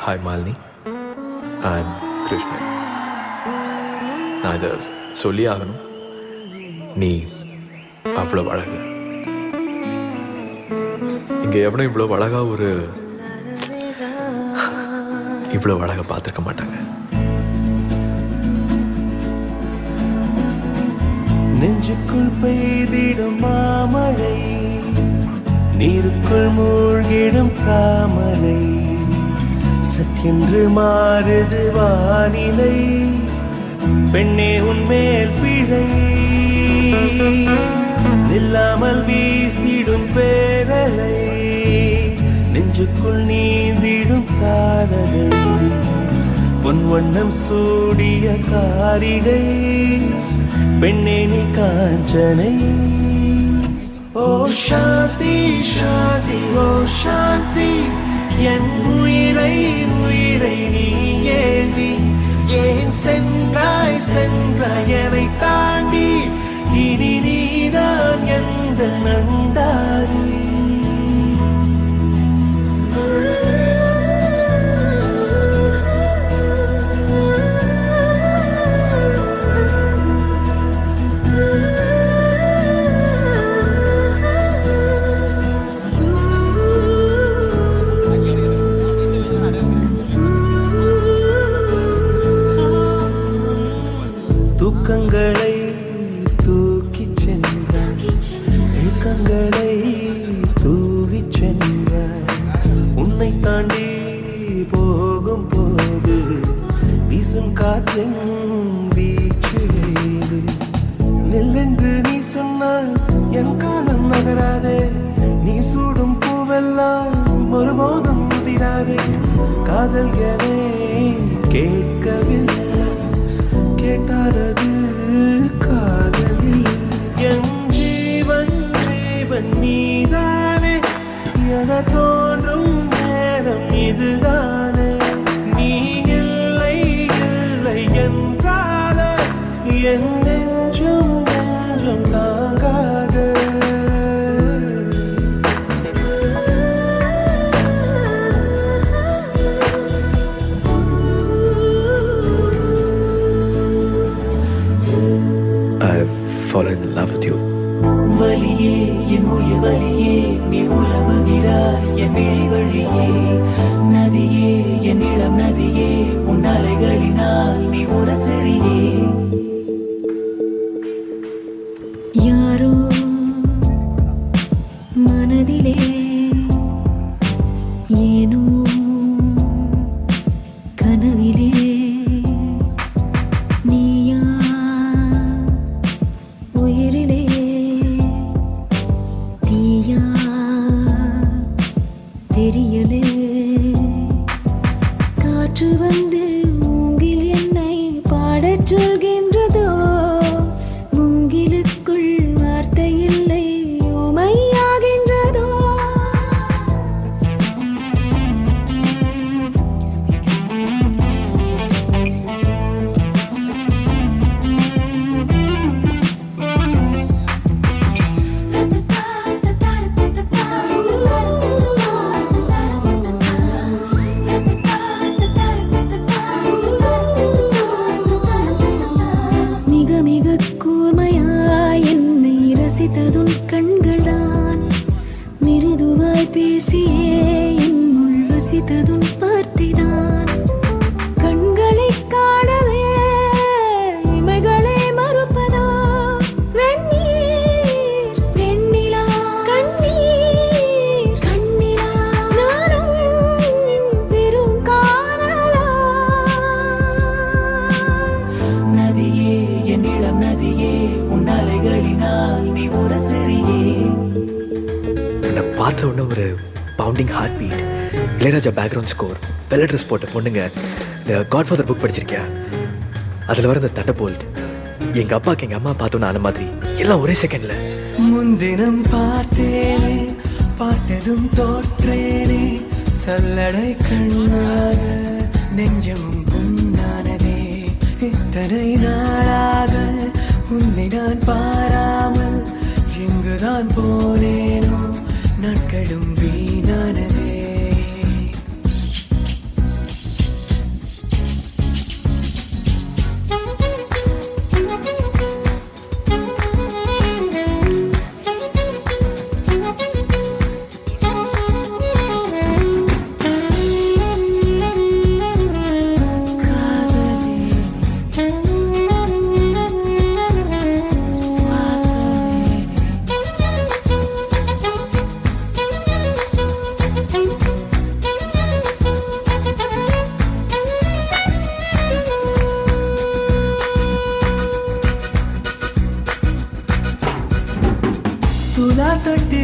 Hi Malini and Krishnan நான் இதை சொல்லி ஆகணும் நீ அவ்வளோ அழகு இங்கே எவனும் இவ்வளோ அழகா ஒரு இவ்வளோ அழகை பார்த்துருக்க மாட்டாங்க நெஞ்சுக்குள் பெய்திடும் மாமழை நீருக்குள் மூழ்கிடும் தாமரை சற்றென்று மாறுது வானிலை பெண்ணே உன்மேல் பிழை நில்லாமல் வீசிடும் பேரலை நெஞ்சுக்குள் நீந்திடும் காதலை பொன் வண்ணம் சூடிய காரிகை பெண்ணே நீ காஞ்சனை ஓ சாந்தி சாந்தி ஓ சாந்தி என் உயிரை உயிரை நீ ஏந்தி ஏன் சென்றாய் சென்றாய் என்னை தாண்டி இனி நீதான் எந்த நந்தாரி தூக்கங்களை தூக்கிச் சென்றாய் ஏக்கங்களை தூவிச் சென்றாய் உன்னை தாண்டி போகும் போது வீசும் காற்றின் வீச்சு வேறு நெல்லென்று நீ சொன்னால் என் காலம் நகராதே நீ சூடும் பூவெல்லாம் ஒருபோதும் முதிராதே காதல் என கேட்கவில்லை கேட்டாரது காதலில் என் ஜீவன் ஜீவன் நீதானே என தோன்றும் நேரம் இதுதானே நீ இல்லை இல்லை என்றால என் நெஞ்சும் நெஞ்சும் தாங்காது ஐ fallen in love with you வலியே என் உயிர் வலியே நீ உலவுகிறாய் என் விழி வழியே நதியே என் இளம் நதியே உன் அலைகளினால் நீ உரசரியே யாரோ மனதிலே ஏனோ கனவிலே நீயா உயிரிலே தீயா தெரியலே காற்று வந்து மூங்கில் என்னை பாடச் சொல்கின்றதோ மூங்கிலுக்குள் வார்த்தை இல்லை உமையாகின்றதோ மிக மிக கூர்மையாய் என்னை ரசித்ததுன் கண்கள்தான் மிருதுவாய் பேசியே என்னுள் வசித்ததுன் வார்த்தைதான் கண்களை காணவே இமைகளை மறுப்பதா வெந்நீர் வெண்ணிலா கண்ணீர் கண்ணிலா நானும் பெரும் காணலா நதியே என் இளம் நதியே உன் அலைகளினால் நீ உரசரியே என்னை பார்த்த உடனே ஒரு pounding heart beat Ilaiyaraaja background score வெள்ளை ட்ரெஸ் போட்ட பொண்ணுங்க இந்த காட்ஃபாதர் புக் படிச்சிருக்கியா அதில் வர இந்த தண்டபோல்ட் எங்கள் அப்பாவுக்கு எங்கள் அம்மா பார்த்தோன்னு ஆன மாதிரி எல்லாம் ஒரே செகண்டில் முன்தினம் பார்த்தேனே பார்த்ததும் தோற்றேனே சல்லடை கண்ணாக நெஞ்சமும் புண்ணானதே இத்தனை நாளாக உன்னை நான் பாராமல் எங்குதான் போனேனோ நாட்களும் வீணானதே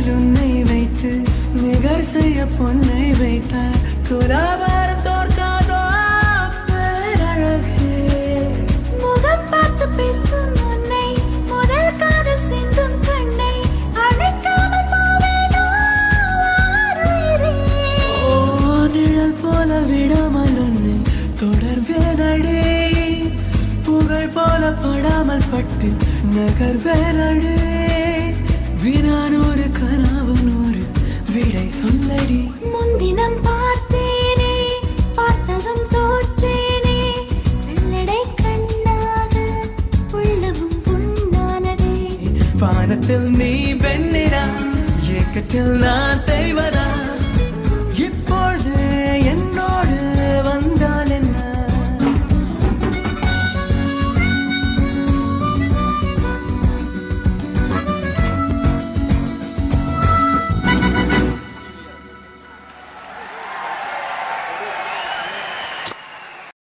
மீது உன்னை வைத்து நிகர் செய்ய பொன்னை வைத்தார் துலாபாரம் தோற்காதோ பேரழகே முகம் பார்த்து பேசும் உன்னை முதல் காதல் சிந்தும் கண்ணை அணைக்காமல் போவேனோ ஆருயிரே. ஓ நிழல் போல விடாமல் உன்னை தொடர்வேனடே புகழ் போல படாமல் பட்டு நகர்வேனடே வினானூறு கனவு நூறு விடை சொல்லடி முன்தினம் பார்த்தேனே பார்த்ததும் தோற்றேனே செல்லடை கண்ணாக உள்ளமும் புண்ணானதே வானத்தில் நீ வெண்ணிடா ஏக்கத்தில் நான் தெய்வதா